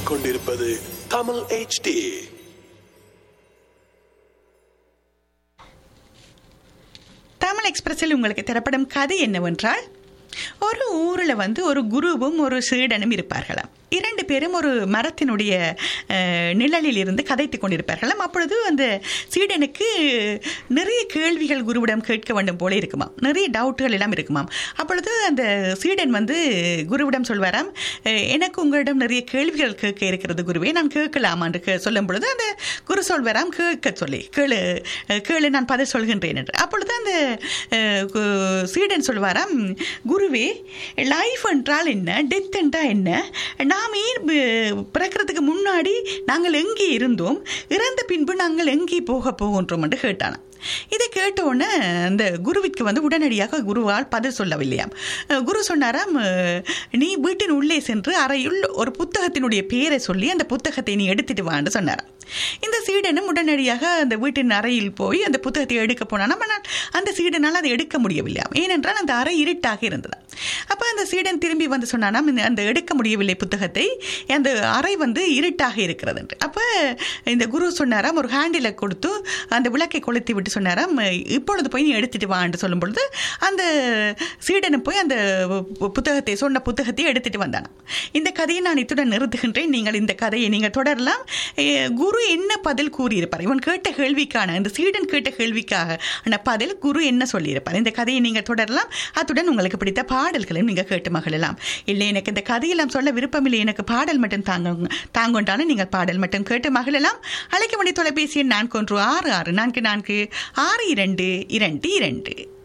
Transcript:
கேட்டுக்கொண்டிருப்பது தமிழ் HD தமிழ் எக்ஸ்பிரஸில் உங்களுக்கு தரப்படும் கதை என்னவென்றால் ஒரு ஊரில் வந்து ஒரு குருவும் ஒரு சீடனும் இருப்பார்களாம் இரண்டு பேரும் ஒரு மரத்தினுடைய அஹ், நிழலில் இருந்து கதைத்து கொண்டிருப்பார்களாம் அப்பொழுது அந்த சீடனுக்கு நிறைய கேள்விகள் குருவிடம் கேட்க வேண்டும் போல இருக்குமாம் நிறைய டவுட்டுகள் எல்லாம் இருக்குமாம் அப்பொழுது அந்த சீடன் வந்து குருவிடம் சொல்வாராம் "அஹ், எனக்கு உங்களிடம் நிறைய கேள்விகள் கேட்க இருக்கிறது குருவே நான் கேட்கலாமா என்று கே- சொல்லும் பொழுது அந்த குரு சொல்வாராம் கேட்க சொல்லி கேளு அஹ், கேளு நான் பதில் சொல்கின்றேன் என்று அப்பொழுது அந்த அஹ், கு- சீடன் சொல்வாராம் குருவே லைஃப் என்றால் என்ன டெத் என்றால் என்ன நாம் ஏன் பி- பிறக்கிறதுக்கு முன்னாடி நாங்கள் எங்கே இருந்தோம் இறந்த பின்பு நாங்கள் எங்கே போக போகின்றோம் என்று கேட்டானாம் இதை கேட்ட உடனே அந்த குருவிற்கு வந்து உடனடியாக குருவால் பதில் சொல்லவில்லையாம் அஹ் குரு சொன்னாராம் அஹ், நீ வீட்டின் உள்ளே சென்று அறையுள் ஒரு புத்தகத்தினுடைய பெயரை சொல்லி அந்த புத்தகத்தை நீ எடுத்துட்டு வான்னு சொன்னாராம் இந்த சீடனும் உடனடியாக அந்த வீட்டின் அறையில் போய் அந்த புத்தகத்தை எடுக்க போனானாம் ஆனால் அந்த சீடனால் அதை எடுக்க முடியவில்லையாம் ஏனென்றால் அந்த அறை இருட்டாக இருந்தது அப்போ அந்த சீடன் திரும்பி வந்து சொன்னானாம் "இந்த- அந்த எடுக்க முடியவில்லை புத்தகத்தை அந்த அறை வந்து இருட்டாக இருக்கிறது என்று அப்போ இந்த குரு சொன்னாராம் ஒரு ஹேண்டிலை கொடுத்து அந்த விளக்கை கொளுத்தி விட்டு சொன்னாராம் இப்பொழுது போய் நீ எடுத்துட்டு வான்னு சொல்லும் பொழுது அந்த சீடனும் போய் அந்த பு- புத்தகத்தை சொன்ன புத்தகத்தை எடுத்துட்டு வந்தானாம் இந்த கதையை நான் இத்துடன் நிறுத்துகின்றேன் நீங்கள் இந்த கதையை நீங்கள் தொடரலாம் எ, குரு என்ன பதில் கூறியிருப்பார் இவன் கேட்ட கேள்விக்கான இந்த சீடன் கேட்ட கேள்விக்காக ஆன பதில் குரு என்ன சொல்லியிருப்பார் இந்த கதையை நீங்கள் தொடரலாம் அத்துடன் உங்களுக்கு பிடித்த பாடல்களையும் நீங்கள் கேட்டு மகிழலாம் இல்லை எனக்கு இந்த கதையெல்லாம் சொல்ல விருப்பமில்லை எனக்கு பாடல் மட்டும் தாங்க தாங்கொண்டாலும் நீங்கள் பாடல் மட்டும் கேட்டு மகிழலாம் அழைக்க வேண்டிய தொலைபேசி எண் நான்கு ஒன்று ஆறு ஆறு நான்கு நான்கு ஆறு இரண்டு இரண்டு இரண்டு